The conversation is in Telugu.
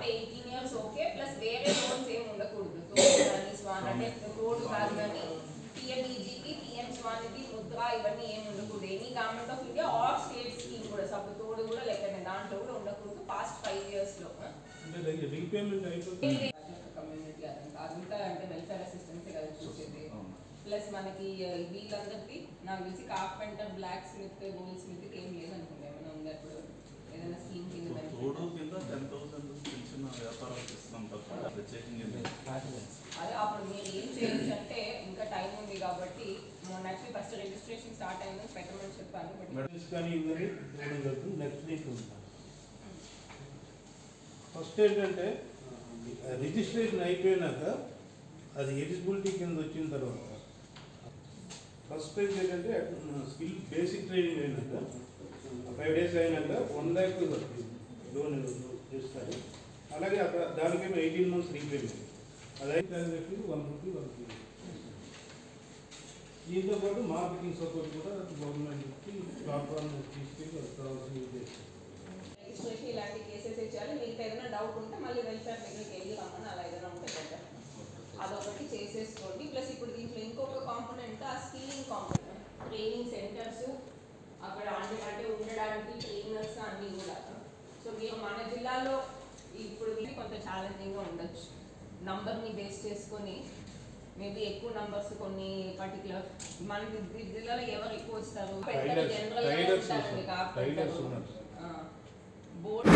ఎయిటీన్ ఇయర్స్ ఓకే ప్లస్ వేరే లోన్స్ ఏమి ఉండకూడదు తోడు కానీ స్వాన్ అంటే తోడు కాదు కానీ పిఎంఈజీపీ పిఎం స్వానిధి ముద్ర ఇవన్నీ ఏమి ఉండకూడదు any government of India or state scheme కూడా సబ్బు తోడు కూడా లెక్కనే దాంట్లో కూడా ఉండకూడదు పాస్ట్ ఫైవ్ ఇయర్స్ లో అంటే రీపేమెంట్ అయిపోతుంది కమ్యూనిటీ అదంతా అదంతా అంటే వెల్ఫేర్ అసిస్టెన్స్ కదా చూసేది ప్లస్ మనకి ఆ, వీళ్ళందరికీ నాకు తెలిసి carpenter blacksmith goldsmith ఏం లేదనుకుంటా ఏమైనా ఉందా ఇప్పుడు ఏదైనా స్కీమ్ కింద benefit? తోడు కింద టెన్ థౌసండ్ చిన్న చిన్న వ్యాపారాలకు ఇస్తాం తప్ప ప్రత్యేకంగా ఏం లేదు. అదే అప్పుడు మీరు ఏం చేయొచ్చు అంటే ఇంకా టైం ఉంది కాబట్టి మొన్న యాక్చువల్లీ ఫస్ట్ రిజిస్ట్రేషన్ స్టార్ట్ అయింది పెట్టమని చెప్పాను బట్ మెడల్స్ కానీ ఇవన్నీ ఇవ్వడం జరుగుతుంది నెక్స్ట్ వీక్ ఉంటాం ఫస్ట్ ఏంటంటే రిజిస్ట్రేషన్ అయిపోయినాక అది ఎలిజిబిలిటీ కింద వచ్చిన తర్వాత ఫస్ట్ ప్రైజ్ ఏంటంటే స్కిల్ బేసిక్ ట్రైనింగ్ అయినాక ఫైవ్ డేస్ అయినాక వన్ ల్యాక్ లోన్ ఇస్తారు అలాగే అక్కడ దానికేమో ఎయిటీన్ మంత్స్ రీపేమెంట్ అది అయితే వన్ రూపీ వన్ రూపీ దీంతో పాటు మార్కెటింగ్ సపోర్ట్ కూడా గవర్నమెంట్కి ప్లాట్ఫామ్ తీసుకెళ్ళి వాళ్ళకి కావాల్సిన ఉద్దేశం రిజిస్ట్రేషన్ ఇలాంటి కేసెస్ చేయాలి మీకు ఏదైనా డౌట్ ఉంటే మళ్ళీ వెల్ఫేర్ దగ్గరికి వెళ్ళి రమ్మని అలా ఏదైనా ఉంటే better. అదొకటి చేసేసుకోండి ప్లస్ ఇప్పుడు దీంట్లో ఇంకొక కాంపోనెంట్ ఆ స్కిల్లింగ్ కాంపోనెంట్ ట్రైనింగ్ సెంటర్స్ అక్కడ అంటే అంటే ఉండడానికి ట్రైనర్స్ అన్నీ కూడా సో మీరు మన జిల్లాలో ఇప్పుడు ఇది కొంత ఛాలెంజింగ్గా ఉండొచ్చు నంబర్ని బేస్ చేసుకొని మేబీ ఎక్కువ నంబర్స్ కొన్ని పర్టికులర్ మన ది- జిల్లాలో ఎవరు ఎక్కువ ఇస్తారు Traders- జనరల్ traders ఉన్నారు. Traders ఉన్నారు. బోర్డ్